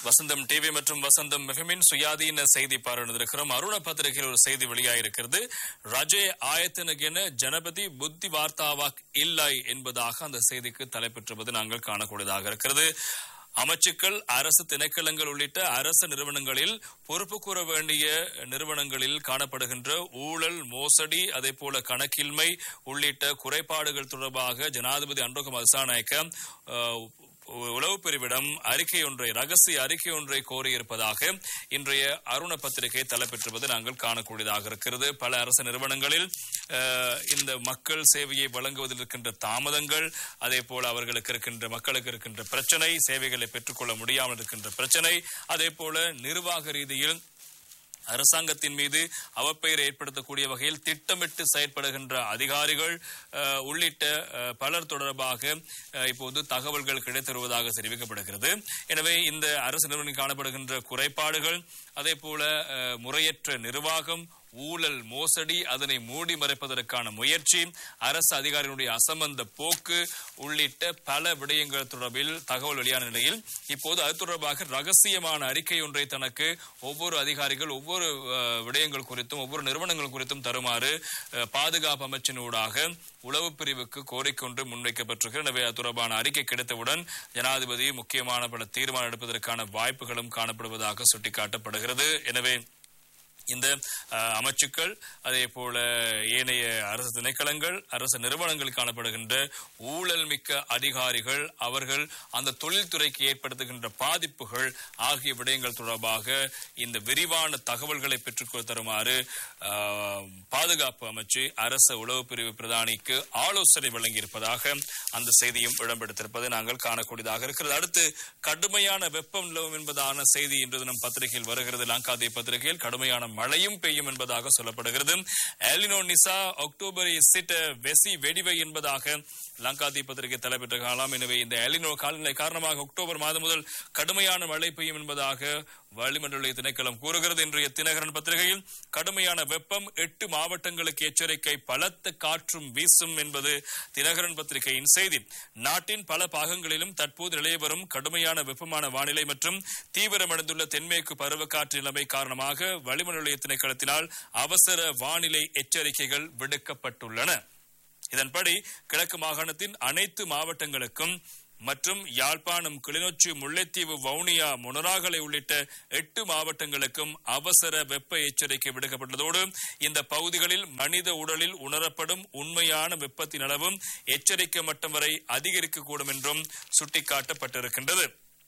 வசந்தம் TV மற்றும் வசந்தம் மெஃபமின் சுயாதீன செய்தி பார்வையிட்டிருக்கிறோம் அருண பத்திரிகையில் ஒரு செய்தி வெளியாயிருக்கிறது ரஜே ஆயத்தனகென ஜனபதி புத்தி வார்த்தாவாக் இல்லை என்பதாக அந்த செய்திக்கு தலைப்பெற்றுவது நாங்கள் காணக்கூடியதாக இருக்கிறது அமைச்சுக்கள் அரசு திணைக்களங்கள் உள்ளிட்ட அரசு நிறுவனங்களில் பொறுப்பு கூற வேண்டிய நிறுவனங்களில் காணப்படுகின்ற ஊழல் மோசடி அதே போல கணக்கின்மை உள்ளிட்ட குறைபாடுகள் தொடர்பாக ஜனாதிபதி அன்ரோகுமார் திசாநாயக்க அஹ், உளவு பிரிவிடம் அறிக்கை ஒன்றை ரகசிய அறிக்கை ஒன்றை கோரியிருப்பதாக இன்றைய அருண பத்திரிகை தலைப்பெற்றுவது நாங்கள் காணக்கூடியதாக இருக்கிறது பல அரசு நிறுவனங்களில் அஹ், இந்த மக்கள் சேவையை வழங்குவதில் இருக்கின்ற தாமதங்கள் அதே போல அவர்களுக்கு இருக்கின்ற மக்களுக்கு இருக்கின்ற பிரச்சனை சேவைகளை பெற்றுக்கொள்ள முடியாமல் இருக்கின்ற பிரச்சனை அதே போல நிர்வாக ரீதியில் அரசாங்கத்தின் மீது அவப்பெயரை ஏற்படுத்தக்கூடிய வகையில் திட்டமிட்டு செயற்படுகின்ற அதிகாரிகள் அஹ், உள்ளிட்ட அஹ், பலர் தொடர்பாக அஹ், இப்போது தகவல்கள் கிடைத்திருவதாக தெரிவிக்கப்படுகிறது எனவே இந்த அரசு நிறுவனம் காணப்படுகின்ற குறைபாடுகள் அதே போல அஹ், முறையற்ற நிர்வாகம் ஊழல் மோசடி அதனை மூடி மறைப்பதற்கான முயற்சி அரசு அதிகாரிகளுடைய அசம்பந்த போக்கு உள்ளிட்ட பல விடயங்கள் தொடர்பில் தகவல் வெளியான நிலையில் இப்போது அது தொடர்பாக ரகசியமான அறிக்கை ஒன்றை தனக்கு ஒவ்வொரு அதிகாரிகள் ஒவ்வொரு அஹ், விடயங்கள் குறித்தும் ஒவ்வொரு நிறுவனங்கள் குறித்தும் தருமாறு அஹ், பாதுகாப்பு அமைச்சினூடாக உளவு பிரிவுக்கு கோரிக்கை ஒன்று முன்வைக்கப்பட்டிருக்கிறது எனவே அது தொடர்பான அறிக்கை கிடைத்தவுடன் ஜனாதிபதி முக்கியமான பல தீர்மானம் எடுப்பதற்கான வாய்ப்புகளும் காணப்படுவதாக சுட்டிக்காட்டப்படுகிறது எனவே இந்த அஹ், அமைச்சுக்கள் அதே போல ஏனைய அரசு திணைக்களங்கள் அரசு நிறுவனங்களில் காணப்படுகின்ற ஊழல் மிக்க அதிகாரிகள் அவர்கள் அந்த தொழில்துறைக்கு ஏற்படுத்துகின்ற பாதிப்புகள் ஆகிய விடயங்கள் தொடர்பாக இந்த விரிவான தகவல்களை பெற்றுக் தருமாறு அஹ், பாதுகாப்பு அமைச்சு அரசு உளவு பிரிவு பிரதானிக்கு ஆலோசனை வழங்கியிருப்பதாக அந்த செய்தியும் இடம்பெடுத்திருப்பதை நாங்கள் காணக்கூடியதாக இருக்கிறது அடுத்து கடுமையான வெப்பம் நிலவும் என்பதான செய்தி இன்று தினம் பத்திரிகையில் வருகிறது லங்காதே பத்திரிகையில் கடுமையான மழையும் பெய்யும் என்பதாக சொல்லப்படுகிறது எலினோ நிசா அக்டோபர் சிட்ட வெசி வெடிவை என்பதாக லங்காதி பத்திரிகை தலைப்பெற்ற காலம் எனவே இந்த எலினோ காலநிலை காரணமாக அக்டோபர் மாதம் முதல் கடுமையான மழை பெய்யும் என்பதாக வளிமண்டல திணைக்களம் கூறுகிறது இன்றைய தினகரன் பத்திரிகையில் கடுமையான வெப்பம் எட்டு மாவட்டங்களுக்கு எச்சரிக்கை பலத்த காற்றும் வீசும் என்பது தினகரன் பத்திரிகையின் செய்தி நாட்டின் பல பாகங்களிலும் தற்போது நிலவி வரும் கடுமையான வெப்பமான வானிலை மற்றும் தீவிரமடைந்துள்ள தென்மேற்கு பருவக்காற்று நிலைமை காரணமாக வளிமண்டல திணைக்களத்தினால் அவசர வானிலை எச்சரிக்கைகள் விடுக்கப்பட்டுள்ளன இதன்படி கிழக்கு மாகாணத்தின் அனைத்து மாவட்டங்களுக்கும் மற்றும் யாழ்ப்பாணம் கிளிநொச்சி முல்லைத்தீவு வவுனியா முனராகலை உள்ளிட்ட எட்டு மாவட்டங்களுக்கும் அவசர வெப்ப எச்சரிக்கை விடுக்கப்பட்டதோடு இந்த பகுதிகளில் மனித உடலில் உணரப்படும் உண்மையான வெப்பத்தின் அளவும் எச்சரிக்கை மட்டம் வரை அதிகரிக்கக்கூடும் என்றும் சுட்டிக்காட்டப்பட்டிருக்கின்றது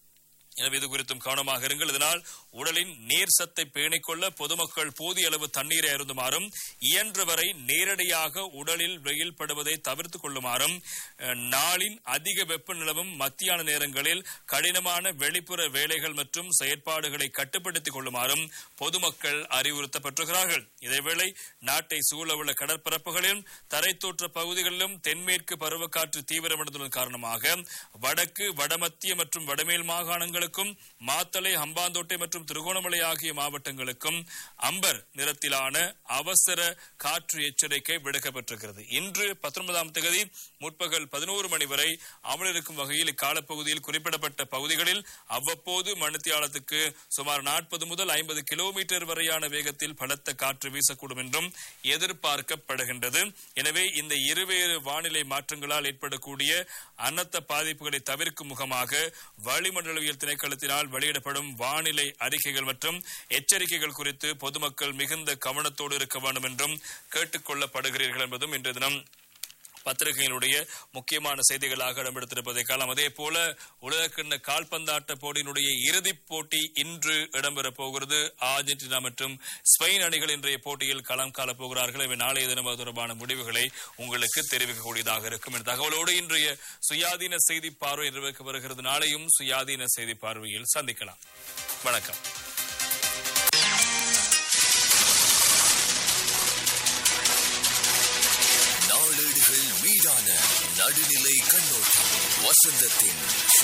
எனவே இது குறித்தும் கவனமாக இருங்கள் இதனால் உடலின் நீர் சத்தை பேணிக் கொள்ள பொதுமக்கள் போதிய அளவு தண்ணீரை அருந்துமாறும் இயன்றவரை நேரடியாக உடலில் வெயில் படுவதை தவிர்த்துக் கொள்ளுமாறும் அஹ், நாளின் அதிக வெப்ப நிலவும் மத்தியான நேரங்களில் கடினமான வெளிப்புற வேலைகள் மற்றும் செயற்பாடுகளை கட்டுப்படுத்திக் கொள்ளுமாறும் பொதுமக்கள் அறிவுறுத்தப்பட்டிருக்கிறார்கள் இதேவேளை நாட்டை சூழவுள்ள கடற்பரப்புகளிலும் தரைத்தோற்ற பகுதிகளிலும் தென்மேற்கு பருவக்காற்று தீவிரமடைந்துள்ளதன் காரணமாக வடக்கு வடமத்திய மற்றும் வடமேல் மாகாணங்களுக்கும் மாத்தளை ஹம்பாந்தோட்டை மற்றும் திருகோணமலை ஆகிய மாவட்டங்களுக்கும் அம்பர் நிறத்திலான அவசர காற்று எச்சரிக்கை விடுக்கப்பட்டிருக்கிறது இன்று பத்தொன்பதாம் தேதி முற்பகல் பதினோரு மணி வரை அமலிருக்கும் வகையில் இக்காலப்பகுதியில் குறிப்பிடப்பட்ட பகுதிகளில் அவ்வப்போது மணித்தியாலத்துக்கு சுமார் நாற்பது முதல் ஐம்பது கிலோமீட்டர் வரையான வேகத்தில் பலத்த காற்று வீசக்கூடும் என்றும் எதிர்பார்க்கப்படுகின்றது எனவே இந்த இருவேறு வானிலை மாற்றங்களால் ஏற்படக்கூடிய அனர்த்த பாதிப்புகளை தவிர்க்கும் முகமாக வளிமண்டலவியல் திணைக்களத்தினால் வெளியிடப்படும் வானிலை அறிக்கைகள் மற்றும் எச்சரிக்கைகள் குறித்து பொதுமக்கள் மிகுந்த கவனத்தோடு இருக்க வேண்டும் என்றும் கேட்டுக் கொள்ளப்படுகிறீர்கள் என்பதும் இன்றைய தினம் பத்திரிகைகளுடைய முக்கியமான செய்திகளாக இடம்பெடுத்திருப்பதை காலம் அதே போல உலகக்கிண்ண கால்பந்தாட்ட போட்டியினுடைய இறுதிப் போட்டி இன்று இடம்பெறப் போகிறது அர்ஜென்டினா மற்றும் ஸ்பெயின் அணிகள் இன்றைய போட்டியில் களம் காலப் போகிறார்கள் இவை நாளைய தினம் அது தொடர்பான முடிவுகளை உங்களுக்கு தெரிவிக்கக்கூடியதாக இருக்கும் என்ற தகவலோடு இன்றைய சுயாதீன செய்தி பார்வை நிறைவேற்ற வருகிறது நாளையும் சுயாதீன செய்தி பார்வையில் சந்திக்கலாம் வணக்கம் நாளேடுகள் மீதான நடுநிலை கண்ணோட்டம் வசந்தத்தின்